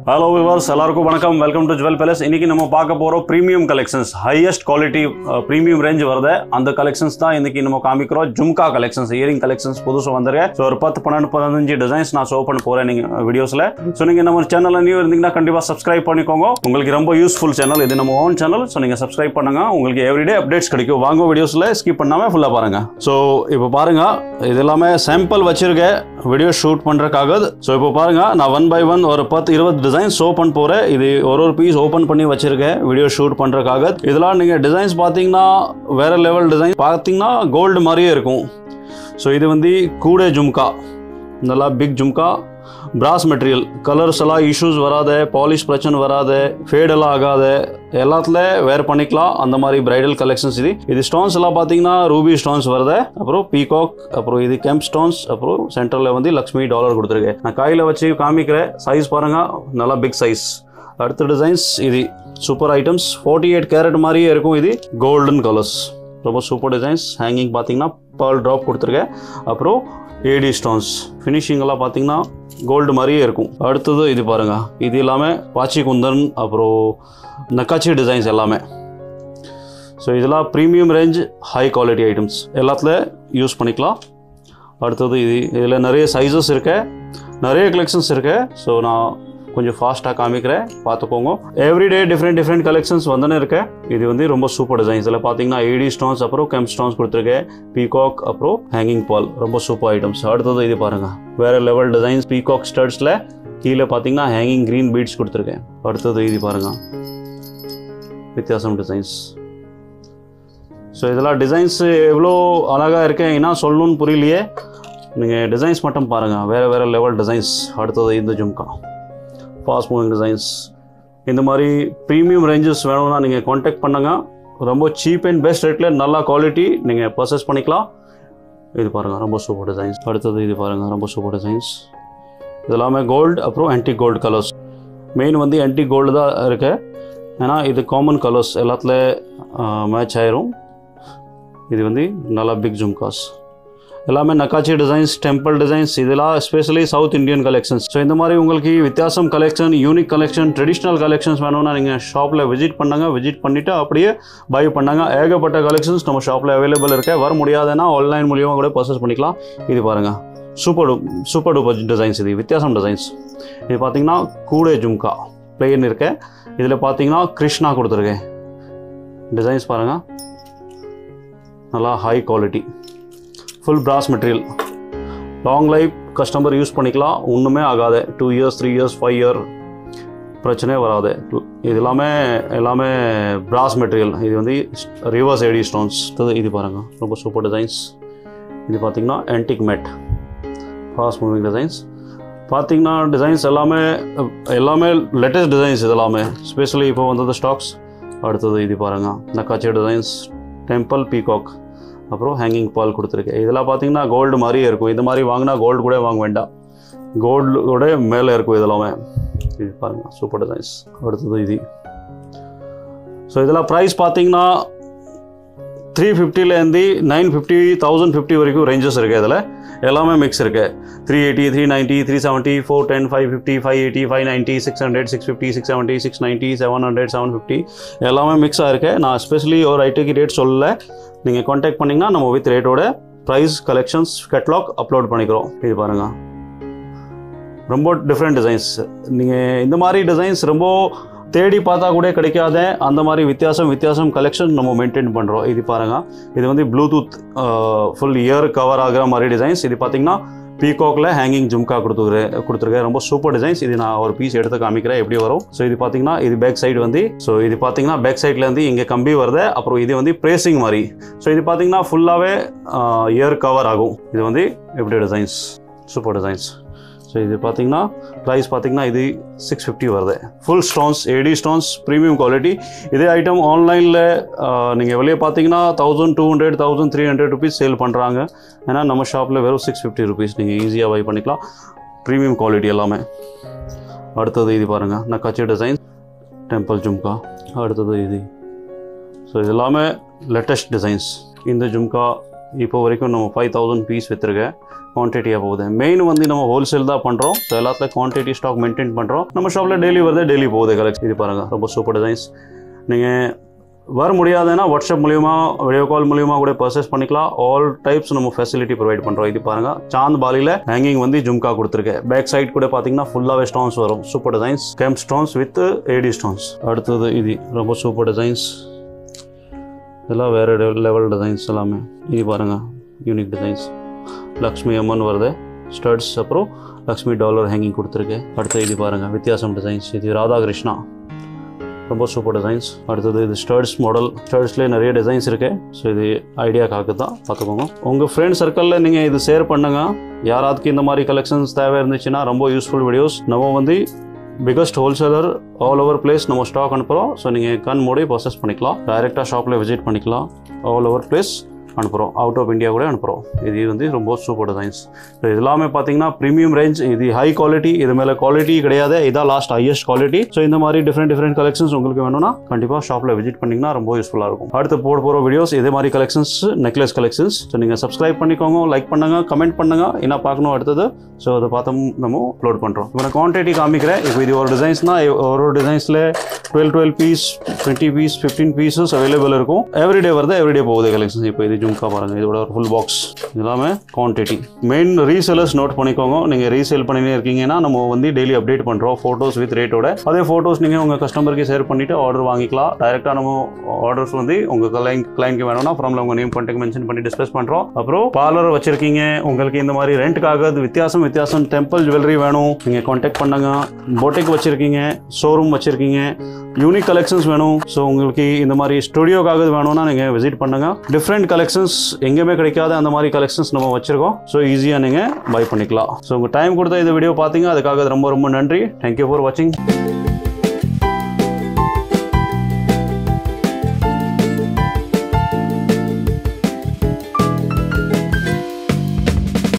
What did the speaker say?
hello viewers எல்லாருக்கும் வணக்கம் welcome to jewel palace இன்னைக்கு நம்ம பார்க்க போகிறோம் premium collections highest quality premium range வருது அந்த கலெக்ஷன்ஸ் தான் இன்னைக்கு நம்ம காமிக்கிறோம் ஜும்கா கலெக்ஷன்ஸ் இயரிங் கலெக்ஷன்ஸ் புதுசாக வந்திருக்கு ஸோ ஒரு பத்து பன்னெண்டு பதினஞ்சு டிசைன்ஸ் நான் ஷோ பண்ண போகிறேன் நீங்கள் வீடியோஸில் ஸோ நீங்கள் நம்ம சேனலில் நியூ இருந்தீங்கன்னா கண்டிப்பாக சப்ஸ்கிரைப் பண்ணிக்கோங்க உங்களுக்கு ரொம்ப யூஸ்ஃபுல் சேனல் இது நம்ம ஓன் சேனல் ஸோ நீங்கள் சப்ஸ்கிரைப் பண்ணுங்க உங்களுக்கு எவ்ரிடே அப்டேட்ஸ் கிடைக்கும் வாங்க வீடியோஸில் ஸ்கிப் பண்ணாமல் ஃபுல்லாக பாருங்க ஸோ இப்போ பாருங்க இது எல்லாமே சாம்பிள் வச்சிருக்கேன் வீடியோ ஷூட் பண்ணுறக்காக ஸோ இப்போ பாருங்க நான் ஒன் பை ஒன் ஒரு பத்து இருபது டிசைன்ஸ் ஷோ பண்ண போகிறேன் இது ஒரு ஒரு பீஸ் ஓப்பன் பண்ணி வச்சிருக்கேன் வீடியோ ஷூட் பண்ணுறக்காக இதெல்லாம் நீங்கள் டிசைன்ஸ் பார்த்தீங்கன்னா வேற லெவல் டிசைன் பார்த்தீங்கன்னா கோல்டு மாதிரியே இருக்கும் ஸோ இது வந்து கூடை ஜும்கா நல்லா big jhumka brass material colours எல்லாம் இஷ்யூஸ் வராத பாலிஷ் பிரச்சனை வராத ஃபேட் எல்லாம் ஆகாத எல்லாத்துல வேர் பண்ணிக்கலாம் அந்த மாதிரி பிரைடல் கலெக்ஷன்ஸ் இது இது ஸ்டோன்ஸ் எல்லாம் பார்த்தீங்கன்னா ரூபி ஸ்டோன்ஸ் வருது அப்புறம் பீகாக் அப்புறம் இது கெம்ப் ஸ்டோன்ஸ் அப்புறம் சென்டரில் வந்து லக்ஷ்மி டாலர் கொடுத்துருக்கேன் நான் கையில் வச்சு காமிக்கிறேன் சைஸ் பாருங்க நல்லா பிக் சைஸ் அடுத்த டிசைன்ஸ் இது super items forty eight carat மாதிரியே இருக்கும் இது கோல்டன் கலர்ஸ் ரொம்ப சூப்பர் டிசைன்ஸ் ஹேங்கிங் பார்த்தீங்கன்னா பேர்ல் ட்ராப் கொடுத்துருக்கேன் அப்புறம் ஏடி ஸ்டோன்ஸ் ஃபினிஷிங் எல்லாம் பார்த்தீங்கன்னா கோல்டு மாதிரியே இருக்கும் அடுத்தது இது பாருங்க இது எல்லாமே பாச்சி குந்தன் அப்புறம் நக்காச்சி டிசைன்ஸ் எல்லாமே ஸோ இதெல்லாம் premium range high quality items எல்லாத்துல யூஸ் பண்ணிக்கலாம் அடுத்தது இது இதில் நிறைய சைஸஸ் இருக்கு நிறைய கலெக்ஷன்ஸ் இருக்கு ஸோ நான் கொஞ்சம் ஃபாஸ்ட்டாக காமிக்கிறேன் பார்த்துக்கோங்க எவ்ரிடே டிஃப்ரெண்ட் டிஃப்ரெண்ட் கலெக்ஷன்ஸ் வந்துன்னு இருக்கு இது வந்து ரொம்ப சூப்பர் டிசைன்ஸ் இதில் பார்த்தீங்கன்னா ஏடி ஸ்டோன்ஸ் அப்புறம் கெம் ஸ்டோன்ஸ் கொடுத்துருக்கேன் பீகாக் அப்புறம் ஹேங்கிங் பால் ரொம்ப சூப்பர் ஐட்டம்ஸ் அடுத்தது இது பாருங்க வேற லெவல் டிசைன்ஸ் பீகாக் ஸ்டர்ட்ஸில் கீழே பார்த்தீங்கன்னா ஹேங்கிங் க்ரீன் பீட்ஸ் கொடுத்துருக்கேன் அடுத்தது இது பாருங்க வித்தியாசம் டிசைன்ஸ் ஸோ இதெல்லாம் டிசைன்ஸ் எவ்வளோ அழகாக இருக்கேன் என்ன சொல்லணும்னு புரியலையே நீங்கள் டிசைன்ஸ் மட்டும் பாருங்கள் வேறு வேறு லெவல் டிசைன்ஸ் அடுத்தது இந்த ஜும்கா ஃபாஸ்ட் மூவிங் டிசைன்ஸ் இந்த மாதிரி ப்ரீமியம் ரேஞ்சஸ் வேணும்னா நீங்கள் காண்டாக்ட் பண்ணுங்க ரொம்ப சீப் அண்ட் பெஸ்ட் ரேட்டில் நல்ல குவாலிட்டி நீங்கள் பர்ச்சேஸ் பண்ணிக்கலாம் இது பாருங்கள் ரொம்ப சூப்பர் டிசைன்ஸ் அடுத்தது இது பாருங்கள் ரொம்ப சூப்பர் டிசைன்ஸ் இதெல்லாமே கோல்டு அப்புறம் ஆன்டி கோல்டு கலர்ஸ் மெயின் வந்து ஆன்டி கோல்டு தான் இருக்கு ஏன்னா இது காமன் கலர்ஸ் எல்லாத்துல மேட்ச் ஆயிரும் இது வந்து நல்லா பிக் ஜும்காஸ் எல்லாமே நக்காச்சி டிசைன்ஸ் டெம்பிள் டிசைன்ஸ் இதெல்லாம் especially South Indian collections so இந்த மாதிரி உங்களுக்கு வித்தியாசம் collection unique collection traditional collections வேணும்னா நீங்கள் ஷாப்பில் விசிட் பண்ணுங்க விசிட் பண்ணிவிட்டு அப்படியே பை பண்ணாங்க ஏகப்பட்ட கலெக்ஷன்ஸ் நம்ம ஷாப்பில் அவைலபிள் இருக்கு வர முடியாதுன்னா ஆன்லைன் மூலியமாக கூட பர்ச்சேஸ் பண்ணிக்கலாம் இது பாருங்கள் சூப்பர் சூப்பர் டூப்பர் டிசைன்ஸ் இது வித்தியாசம் டிசைன்ஸ் இது பார்த்தீங்கன்னா கூடை ஜும்கா பிளெயின் இருக்கு இதில் பார்த்தீங்கன்னா கிருஷ்ணா கொடுத்துருக்கேன் டிசைன்ஸ் பாருங்கள் நல்லா high quality full brass material long life customer use பண்ணிக்கலாம் ஒன்றுமே ஆகாது two years three years five year பிரச்சனையே வராது இது எல்லாமே எல்லாமே பிராஸ் மெட்டீரியல் இது வந்து ரிவர்ஸ் ஏடி ஸ்டோன்ஸ் இது பாருங்கள் ரொம்ப சூப்பர் டிசைன்ஸ் இது பார்த்தீங்கன்னா antique matte fast moving designs பார்த்தீங்கன்னா டிசைன்ஸ் எல்லாமே எல்லாமே லேட்டஸ்ட் டிசைன்ஸ் இது எல்லாமே ஸ்பெஷலி இப்போ வந்தது ஸ்டாக்ஸ் அடுத்தது இது பாருங்கள் நக்காச்சி டிசைன்ஸ் டெம்பிள் பீகாக் அப்புறம் ஹேங்கிங் பால் கொடுத்துருக்கேன் இதெல்லாம் பார்த்தீங்கன்னா கோல்டு மாதிரியே இருக்கும் இது மாதிரி வாங்கினா கோல்டு கூட வாங்க வேண்டாம் கோல்டோட மேலே இருக்கும் இதெல்லாமே இது பாருங்கள் சூப்பர் டிசைன்ஸ் அடுத்தது இது ஸோ இதெல்லாம் ப்ரைஸ் பார்த்தீங்கன்னா த்ரீ ஃபிஃப்டிலேருந்து நைன் ஃபிஃப்டி தௌசண்ட் ஃபிஃப்டி வரைக்கும் ரேஞ்சஸ் இருக்குது இதில் எல்லாமே மிக்ஸ் இருக்குது three eighty three ninety three seventy four ten five fifty five eighty five ninety six hundred six fifty six seventy six ninety seven hundred seven fifty எல்லாமே mix ஆகிருக்கு நான் specially ஒரு ஐட்டுக்கு rate சொல்லலை நீங்கள் காண்டாக்ட் பண்ணிங்கன்னா நம்ம with ரேட்டோட price collections catalogue upload பண்ணிக்கிறோம் இது பாருங்கள் ரொம்ப டிஃப்ரெண்ட் டிசைன்ஸ் நீங்கள் இந்த மாதிரி டிசைன்ஸ் ரொம்ப தேடி பார்த்தா கூட கிடைக்காத அந்த மாதிரி வித்தியாசம் வித்தியாசம் கலெக்ஷன் நம்ம மெயின்டைன் பண்ணுறோம் இது பாருங்கள் இது வந்து ப்ளூடூத் ஃபுல் இயர் கவர் ஆகிற மாதிரி டிசைன்ஸ் இது பார்த்தீங்கன்னா பீகாக்ல ஹேங்கிங் ஜும்கா கொடுத்துருக்கேன் கொடுத்துருக்கேன் ரொம்ப சூப்பர் டிசைன்ஸ் இது நான் ஒரு பீஸ் எடுத்து காமிக்கிறேன் எப்படி வரும் ஸோ இது பார்த்தீங்கன்னா இது பேக் சைடு வந்து ஸோ இது பார்த்தீங்கன்னா பேக் சைட்லேருந்து இங்கே கம்பி வருது அப்புறம் இது வந்து பிரேசிங் மாதிரி ஸோ இது பார்த்தீங்கன்னா ஃபுல்லாகவே இயர் கவர் ஆகும் இது வந்து எப்படி டிசைன்ஸ் சூப்பர் டிசைன்ஸ் ஸோ இது பார்த்தீங்கன்னா ப்ரைஸ் பார்த்தீங்கன்னா இது சிக்ஸ் ஃபிஃப்டி வருது full stones AD stones premium quality இதே ஐட்டம் ஆன்லைனில் நீங்கள் வெளியே பார்த்தீங்கன்னா thousand two hundred thousand three hundred rupees sale பண்ணுறாங்க ஏன்னா நம்ம ஷாப்பில் வெறும் சிக்ஸ் ஃபிஃப்டி ருபீஸ் நீங்கள் ஈஸியாக பை பண்ணிக்கலாம் ப்ரீமியம் குவாலிட்டி எல்லாமே அடுத்தது இது பாருங்கள் நக்காச்சி டிசைன் டெம்பிள் ஜும்கா அடுத்தது இது ஸோ இது எல்லாமே லேட்டஸ்ட் டிசைன்ஸ் இந்த ஜும்கா இப்போ வரைக்கும் நம்ம ஃபைவ் தௌசண்ட் பீஸ் விற்றுருக்கேன் குவான்டிட்டியாக போகுது மெயின் வந்து நம்ம ஹோல்சேல் தான் பண்ணுறோம் ஸோ எல்லாத்துலையும் குவான்டிட்டி ஸ்டாக் மெயின்டைன் பண்ணுறோம் நம்ம ஷாப்பில் டெய்லி வருது டெய்லி போகுது கலெக்ஷன் இது பாருங்கள் ரொம்ப சூப்பர் டிசைன்ஸ் நீங்கள் வர முடியாதுன்னா வாட்ஸ்அப் மூலியமா வீடியோ கால் மூலியமா கூட பர்ச்சேஸ் பண்ணிக்கலாம் ஆல் டைப்ஸ் நம்ம ஃபெசிலிட்டி ப்ரொவைட் பண்ணுறோம் இது பாருங்க சாந்த் பாலியில் ஹேங்கிங் வந்து ஜும்கா கொடுத்துருக்கேன் பேக் சைட் கூட பார்த்தீங்கன்னா ஃபுல்லாகவே ஸ்டோன்ஸ் வரும் super designs kemp stones with AD stones அடுத்தது இது ரொம்ப சூப்பர் டிசைன்ஸ் இதெல்லாம் வேறு லெவல் டிசைன்ஸ் எல்லாமே இது பாருங்க யூனிக் டிசைன்ஸ் லக்ஷ்மி அம்மன் வருது ஸ்டட்ஸ் அப்புறம் லக்ஷ்மி டாலர் ஹேங்கிங் கொடுத்துருக்கேன் அடுத்து இது பாருங்க வித்தியாசம் டிசைன்ஸ் இது ராதாகிருஷ்ணா ரொம்ப சூப்பர் டிசைன்ஸ் அடுத்தது இது ஸ்டர்ட்ஸ் மாடல் ஸ்டர்ட்ஸ்லேயே நிறைய டிசைன்ஸ் இருக்கு ஸோ இது ஐடியாக்காக தான் பார்த்துக்கோங்க உங்கள் ஃப்ரெண்ட் சர்க்கிளில் நீங்கள் இது ஷேர் பண்ணுங்க யாராவதுக்கு இந்த மாதிரி கலெக்ஷன்ஸ் தேவை இருந்துச்சுன்னா ரொம்ப யூஸ்ஃபுல் வீடியோஸ் நம்ம வந்து biggest wholesaler all over place நம்ம ஸ்டாக் அனுப்புகிறோம் ஸோ நீங்கள் கண் மூடி ப்ராசஸ் பண்ணிக்கலாம் டைரெக்டாக ஷாப்பில் விசிட் பண்ணிக்கலாம் ஆல் ஓவர் பிளேஸ் அனுப்புகிறோம் அவுட் ஆஃப் இந்தியா கூட அனுப்புகிறோம் இது வந்து ரொம்ப சூப்பர் டிசைன்ஸ் ஸோ இது எல்லாமே பார்த்தீங்கன்னா ப்ரீமியம் ரேஞ்ச் இது ஹை குவாலிட்டி இது மேலே குவாலிட்டி கிடையாது இதான் லாஸ்ட் ஹையஸ்ட் குவாலிட்டி ஸோ இந்த மாதிரி டிஃப்ரெண்ட் டிஃப்ரெண்ட் கலெக்ஷன்ஸ் உங்களுக்கு வேணும்னா கண்டிப்பாக ஷாப்பில் விசிட் பண்ணிங்கன்னா ரொம்ப யூஸ்ஃபுல்லாக இருக்கும் அடுத்து போட போகிற வீடியோஸ் இதே மாதிரி கலெக்ஷன்ஸ் நெக்லஸ் கலெக்ஷன்ஸ் ஸோ நீங்கள் சப்ஸ்கிரைப் பண்ணிக்கோங்க லைக் பண்ணுங்க கமெண்ட் பண்ணுங்க என்ன பார்க்கணும் அடுத்தது ஸோ அதை பார்த்து நம்ம அப்லோட் பண்ணுறோம் இப்போ நான் குவான்டிட்டி காமிக்கிறேன் இப்போ இது ஒரு டிசைன்ஸ்னா ஒரு டிசைன்ஸில் twelve twelve piece twenty piece fifteen pieces available இருக்கும் எவ்ரிடே வருது எவ்ரிடே போகுது கலெக்ஷன்ஸ் இப்போ இது ஜும்கா பாருங்க இதோட ஒரு ஃபுல் பாக்ஸ் எல்லாமே குவான்டிட்டி மெயின் ரீசேலர்ஸ் நோட் பண்ணிக்கோங்க நீங்கள் ரீசேல் பண்ணினே இருக்கீங்கன்னா நம்ம வந்து டெய்லி அப்டேட் பண்ணுறோம் ஃபோட்டோஸ் வித் ரேட்டோட அதே ஃபோட்டோஸ் நீங்கள் உங்கள் கஸ்டமருக்கு ஷேர் பண்ணிவிட்டு ஆர்டர் வாங்கிக்கலாம் டைரெக்டாக நம்ம ஆர்டர்ஸ் வந்து உங்கள் கிளைண்ட் கிளைண்ட்க்கு வேணும்னா ஃப்ரம்ல உங்கள் நேம் கான்டாக்ட் மென்ஷன் பண்ணி டிஸ்கஸ் பண்ணுறோம் அப்புறம் பார்லர் வச்சிருக்கீங்க உங்களுக்கு இந்த மாதிரி ரெண்ட்டுக்காக வித்தியாசம் வித்தியாசம் டெம்பிள் ஜுவல்லரி வேணும் நீங்கள் கான்டாக்ட் பண்ணுங்க போட்டிக் வச்சிருக்கீங்க ஷோரூம் வச்சிருக்கீங்க யூனிக் கலெக்ஷன்ஸ் வேணும் ஸோ உங்களுக்கு இந்த மாதிரி ஸ்டுடியோக்காக வேணும்னா நீங்கள் விசிட் பண்ணுங்க டிஃப்ரெண்ட் கலெக்ஷன்ஸ் எங்கேயுமே கிடைக்காத அந்த மாதிரி கலெக்ஷன்ஸ் நம்ம வச்சிருக்கோம் ஸோ ஈஸியாக நீங்கள் பை பண்ணிக்கலாம் ஸோ உங்கள் டைம் கொடுத்த இந்த வீடியோ பார்த்தீங்க அதுக்காக ரொம்ப ரொம்ப நன்றி தேங்க்யூ ஃபார் வாட்சிங்